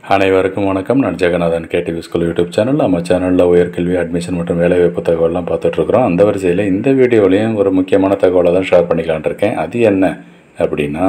அனைவருக்கும் வணக்கம் நான் Jagannathan KTV school YouTube channel நம்ம சேனலில் உயர்கல்வி அட்மிஷன் மற்றும் வேலைவாய்ப்பு தகவல்லாம் பார்த்துட்ருக்குறோம் அந்த வரிசையில் இந்த வீடியோலையும் ஒரு முக்கியமான தகவலை தான் ஷேர் பண்ணிக்கலான் இருக்கேன் அது என்ன அப்படின்னா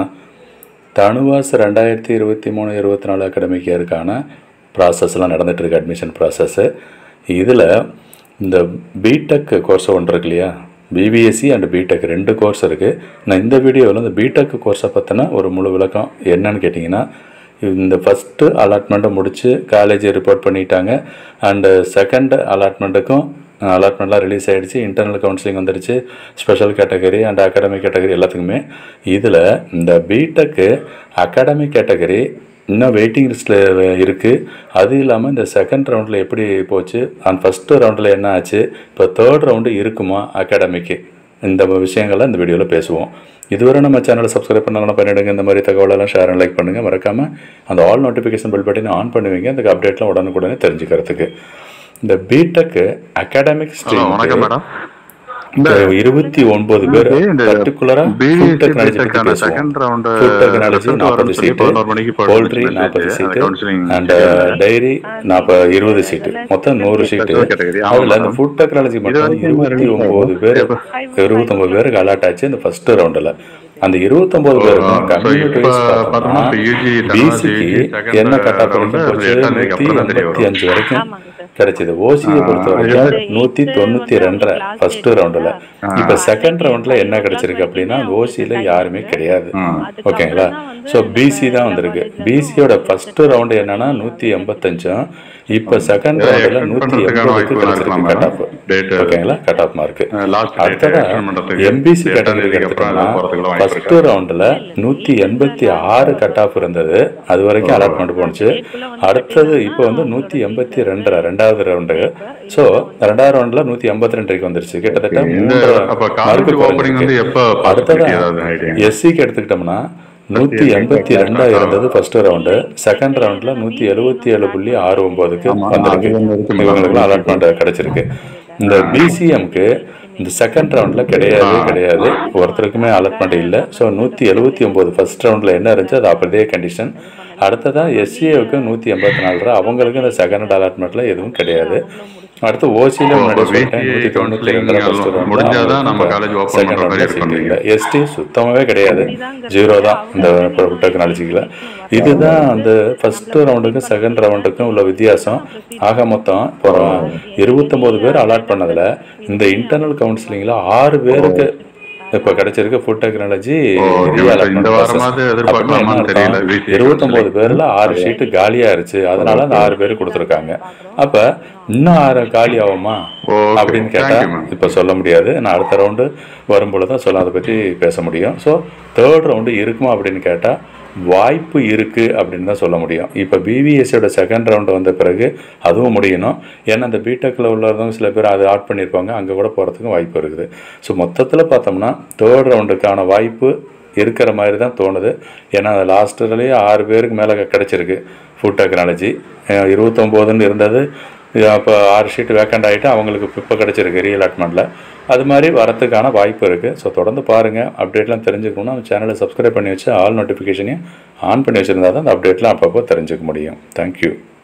தனுவாஸ் ரெண்டாயிரத்தி இருபத்தி மூணு இருபத்தி நாலு அகாடமிக் இயருக்கான ப்ராசஸ்லாம் நடந்துகிட்ருக்கு அட்மிஷன் ப்ராசஸ்ஸு இதில் இந்த பிடெக் கோர்ஸ் ஒன்று இருக்கு இல்லையா பிபிஎஸ்சி அண்ட் பிடெக் ரெண்டு கோர்ஸ் இருக்குது நான் இந்த வீடியோவில் இந்த பிடெக் கோர்ஸை பற்றின ஒரு முழு விளக்கம் என்னன்னு கேட்டிங்கன்னா இந்த ஃபஸ்ட்டு அலாட்மெண்ட்டை முடித்து காலேஜ் ரிப்போர்ட் பண்ணிட்டாங்க அண்டு செகண்ட் அலாட்மெண்ட்டுக்கும் அலாட்மெண்ட்லாம் ரிலீஸ் ஆகிடுச்சு இன்டர்னல் கவுன்சிலிங் வந்துடுச்சு special category and academic category எல்லாத்துக்குமே இதில் இந்த பிடெக்கு அகாடமிக் கேட்டகரி இன்னும் வெயிட்டிங் லிஸ்ட்டில் இருக்குது அது இல்லாமல் இந்த செகண்ட் ரவுண்டில் எப்படி போச்சு அண்ட் ஃபஸ்ட்டு ரவுண்டில் என்ன ஆச்சு இப்போ தேர்ட் ரவுண்டு இருக்குமா அகாடமிக்கு இந்த விஷயங்களை இந்த வீடியோவில் பேசுவோம் இதுவரை நம்ம சேனலை சப்ஸ்கிரைப் பண்ணாங்கன்னா பண்ணிடுங்க இந்த மாதிரி தகவலெல்லாம் ஷேர் அண்ட் லைக் பண்ணுங்கள் மறக்காமல் அந்த ஆல் நோட்டிஃபிகேஷன் பெல் பட்டனை ஆன் பண்ணுவீங்க அந்த அப்டேட்லாம் உடனுக்குடனே தெரிஞ்சுக்கிறதுக்கு இந்த பிடெக்கு அகாடமிக் ஹலோ வணக்கம் மேடம் இந்த இருபத்தி ஒன்பது பேர் இந்த பர்டிகுலரா BDC ஃபுட் டெக்னாலஜி பத்தி BTech-க்கான பேசுவோம் second round, food technology result நாற்பது வரும்னு சொல்லி சீட்டு 11 மணிக்கு போட போல்ட்ரி message நாற்பது அந்த சீட்டு counseling அண்ட் டைரி நாற்பது இருபது சீட்டு மொத்தம் நூறு சீட்டு Special category. ஆமா, அதுல இந்த madam. ஃபுட் டெக்னாலஜி இது மட்டும் வரைக்கும் இருபத்தி release ஒன்பது பேர் இருபத்தொன்பது பேருக்கு அலாட் ஆச்சு இந்த ஃபர்ஸ்ட் ரவுண்டில் அந்த இருபத்தொன்பது பேருக்கும் so கம்யூனிட்டி இப்ப வைஸ் பார்த்தோம்னா பார்த்தோம்னா இப்ப UG பிசிக்கு second என்ன கட் ஆஃப் round வரைக்கும் போச்சு எட்டாம் தேதிக்கு நூற்றி அப்புறம் தான் தெரிய எண்பத்தி வரும். அஞ்சு வரைக்கும் ஆமாங்க சார் கிடைச்சது ஓசியை பொறுத்த வரைக்கும் நூற்றி தொண்ணூற்றி ரெண்டரை ஃபர்ஸ்ட் ரவுண்டில் இப்போ செகண்ட் ரவுண்டில் என்ன கிடைச்சிருக்கு அப்படின்னா ஓசியில் யாருமே கிடையாது ஓகேங்களா ஸோ பிசி தான் வந்திருக்கு பிசியோட ஃபர்ஸ்ட் ரவுண்டு என்னன்னா நூற்றி எண்பத்தஞ்சும் இப்போ செகண்ட் ரவுண்டில் நூற்றி எண்பதுக்கு கிடைச்சிருக்கு கட் ஆஃப் Date. ஓகேங்களா கட் ஆஃப் மார்க்கு லாஸ்ட் அடுத்ததா எம்பிசி கேட்டகரி எடுத்துட்டோம்னா ஃபர்ஸ்ட் ரவுண்டில் நூற்றி எண்பத்தி ஆறு கட் ஆஃப் இருந்தது அது வரைக்கும் அலாட்மெண்ட் போணுச்சு அடுத்தது இப்போ வந்து நூற்றி எண்பத்தி ரெண்டரை ரெண்டாவது ரவுண்டு ஸோ ரெண்டாவது ரவுண்டில் நூற்றி எண்பத்தி ரெண்டுக்கு வந்துருச்சு கிட்டத்தட்ட இந்த மூன்று அப்ப மார்க்கு காலேஜ் ஓப்பனிங் வந்து எப்ப அடுத்ததா ஏதாவது ஐடியா எஸ்சிக்கு எடுத்துக்கிட்டோம்னா நூற்றி எண்பத்தி ரெண்டா இருந்தது ஃபர்ஸ்ட் ரவுண்டு செகண்ட் ரவுண்டில் நூற்றி எழுபத்தி ஏழு புள்ளி ஆறு ஒம்போதுக்கு வந்திருக்கு இவங்களுக்கு அலாட்மெண்ட் கிடைச்சிருக்கு இந்த பிசிஎம்க்கு இந்த செகண்ட் ரவுண்டில் கிடையவே கிடையாது ஒருத்தருக்குமே அலாட்மெண்ட் இல்லை ஸோ நூற்றி எழுபத்தி ஒம்பது ஃபர்ஸ்ட் ரவுண்டில் என்ன இருந்துச்சு அது அப்படியே கண்டிஷன் அடுத்ததாக எஸ்சிஏவுக்கு நூற்றி எண்பத்தி நாலு ரூபா அவங்களுக்கு இந்த செகண்ட் அலாட்மெண்ட்டில் எதுவும் கிடையாது அடுத்து ஓசியில் முன்னாடி சொல்லிட்டேன் நூற்றி தொண்ணூற்றி ரெண்டு ஃபர்ஸ்ட் முடிஞ்சாதான் நம்ம college open செகண்ட் பண்ற மாதிரி ரவுண்டில் இருக்கும் சீட் இல்லை எஸ்டி சுத்தமாகவே கிடையாது ஜீரோ தான் இந்த டெக்னாலஜிக்கில் இதுதான் அந்த ஃபர்ஸ்ட் ரவுண்டுக்கும் செகண்ட் ரவுண்டுக்கும் உள்ள வித்தியாசம் ஆக மொத்தம் இப்போ இருபத்தொம்போது பேர் அலாட் பண்ணதில் இந்த இன்டர்னல் கவுன்சிலிங்கில் ஆறு பேருக்கு இப்போ கிடைச்சிருக்கு ஃபுட் டெக்னாலஜி இந்த வாரமாவது எதிர்பார்க்கலாமான்னு தெரியல VC இருபத்தொம்போது பேரில் ஆறு ஷீட்டு காலியாயிருச்சு அதனால அந்த ஆறு பேர் கொடுத்துருக்காங்க அப்போ இன்னும் ஆறு காலி ஆகுமா Okay. அப்படின்னு Thank கேட்டால் you, ma'am. இப்போ சொல்ல முடியாது நான் அடுத்த ரவுண்டு வரும்பொழுது தான் சொல்ல அதை பற்றி பேச முடியும் ஸோ தேர்ட் ரவுண்டு இருக்குமா அப்படின்னு கேட்டால் வாய்ப்பு இருக்குது அப்படின்னு தான் சொல்ல முடியும் இப்போ பிவிஎஸ்சியோட செகண்ட் ரவுண்டு வந்த பிறகு அதுவும் முடியணும் ஏன்னா அந்த பிடெக்கில் உள்ளவங்க சில பேர் அதை ஆட் பண்ணியிருப்பாங்க அங்கே கூட போகிறதுக்கும் வாய்ப்பு இருக்குது ஸோ மொத்தத்தில் பார்த்தோம்னா தேர்ட் ரவுண்டுக்கான வாய்ப்பு இருக்கிற மாதிரி தான் தோணுது ஏன்னா லாஸ்ட்லேயே ஆறு பேருக்கு மேலே கிடச்சிருக்கு ஃபுட் டெக்னாலஜி இருபத்தொம்போதுன்னு இருந்தது அப்போ ஆறு ஷீட் வேக்கண்ட் ஆகிட்டு அவங்களுக்கு இப்போ கிடச்சிருக்கு ரீஅலாட்மெண்ட்டில் அது மாதிரி வரத்துக்கான வாய்ப்பு இருக்குது ஸோ தொடர்ந்து பாருங்கள் அப்டேட்லாம் தெரிஞ்சுக்கணும்னா நம்ம சேனலை சப்ஸ்கிரைப் பண்ணி வச்சு ஆல் நோட்டிஃபிகேஷனையும் ஆன் பண்ணி வச்சுருந்தா தான் அந்த அப்டேட்லாம் அப்பப்போ தெரிஞ்சுக்க முடியும் தேங்க்யூ